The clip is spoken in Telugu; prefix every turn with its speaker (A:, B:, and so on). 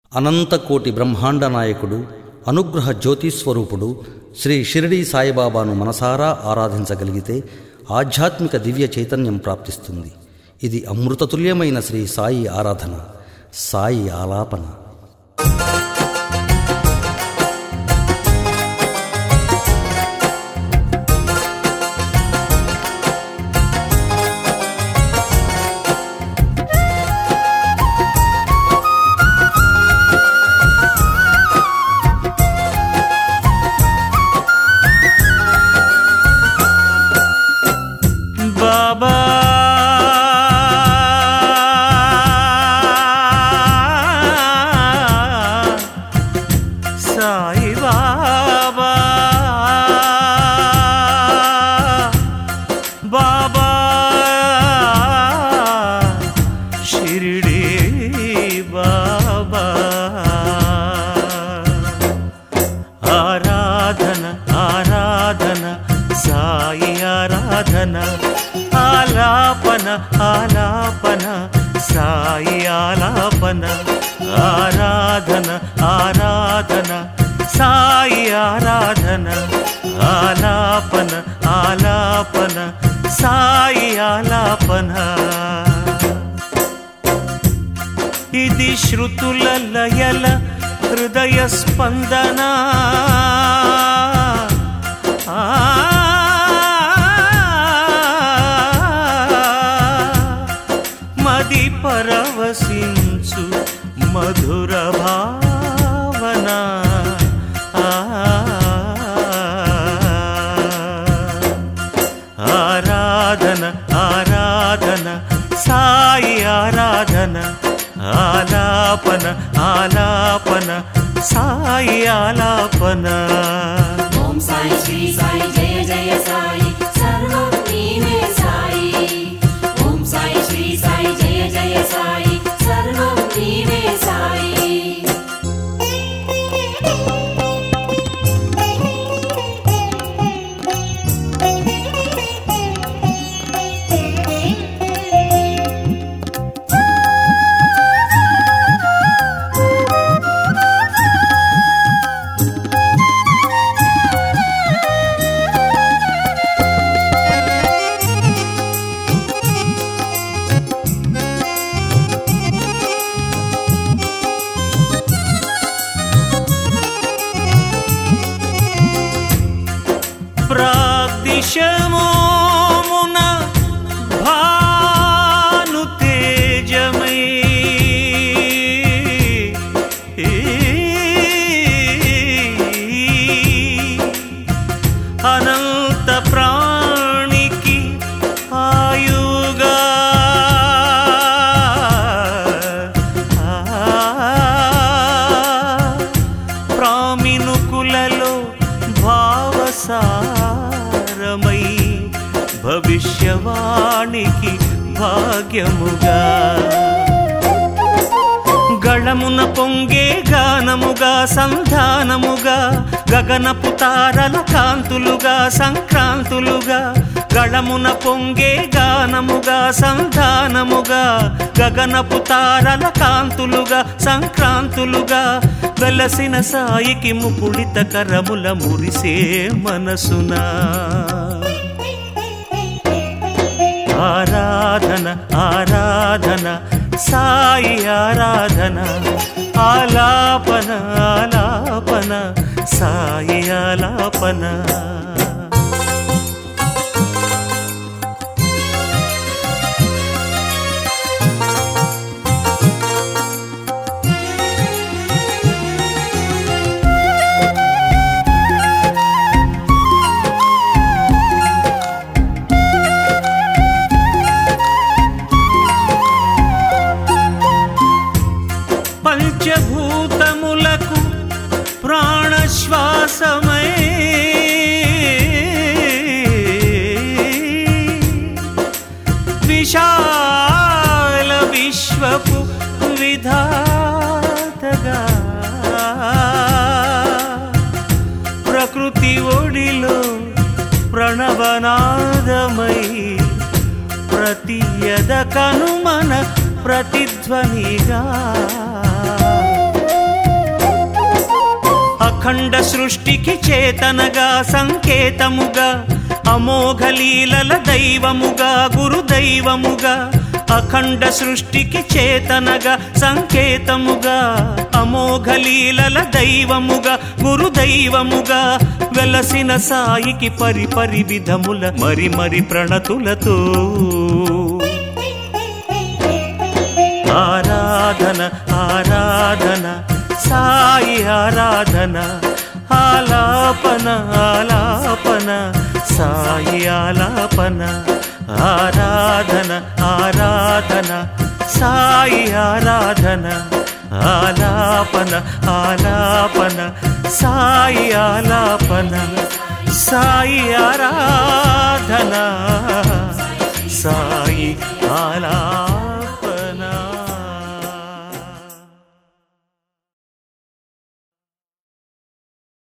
A: అనంతకోటి బ్రహ్మాండ నాయకుడు అనుగ్రహ జ్యోతిస్వరూపుడు శ్రీ షిరిడీ సాయిబాబాను మనసారా ఆరాధించగలిగితే ఆధ్యాత్మిక దివ్య చైతన్యం ప్రాప్తిస్తుంది ఇది అమృతతుల్యమైన శ్రీ సాయి ఆరాధన సాయి ఆలాపన
B: బాబా సాయి బాబా బాబా షిరిడి బాబా ఆరాధన ఆరాధన సాయి ఆరాధన ఆలాపన ఆలాపన సాయి ఆలాపన ఆరాధన ఆరాధన సాయి ఆరాధన ఆలాపన ఆలాపన సాయి ఆలాపన ఇది శృతుల లయల హృదయ స్పందన ఆ, మది పరవశించు మధుర భావన ఆ, ఆరాధన ఆరాధన సాయి ఆరాధన ఆలాపన ఆలాపన సాయి ఆలాపన
C: ఓం సాయి శ్రీ సాయి జయ జయ సాయి సర్వం నీవే సాయి ఓం సాయి శ్రీ సాయి జయ జయ సాయి సర్వం నీవే సాయి
B: ప్రాగ్దిశమోమున భాను తేజమై అనంత ప్రాణికి ఆయుగా ప్రామినుకులలో భావసారమై భవిష్యవాణికి భాగ్యముగా గళమున పొంగే గానముగా సంధానముగా గగనపు తారల కాంతులుగా సంక్రాంతులుగా గళమున పొంగే గానముగా సంధానముగా గగనపు తారల కాంతులుగా సంక్రాంతులుగా వెలసిన సాయికి ముకుళిత కరముల మురిసే మనసునా ఆరాధన ఆరాధన సాయి ఆరాధన ఆలాపన ఆలాపన సాయి ఆలాపన పంచభూతములకు ప్రాణశ్వాసమై విశాల విశ్వపు విధాతగా ప్రకృతి ఒడిలో ప్రణవనాదమై ప్రతియద కనుమన ప్రతిధ్వనిగా అఖండ సృష్టికి చేతనగా సంకేతముగా అమోఘ లీలల దైవముగా గురుదైవముగా అఖండ సృష్టికి చేతనగా సంకేతముగా అమోఘ లీలల దైవముగా గురుదైవముగా వెలసిన సాయికి పరి పరి విధముల మరి మరి ప్రణతులతో ఆరాధన ఆరాధన సాయి ఆరాధన ఆలాపన ఆలాపన సాయి ఆలాపన ఆరాధన ఆరాధన సాయి ఆరాధన ఆలాపన ఆలాపన సాయి ఆలాపన సాయి ఆరాధన సాయి ఆలా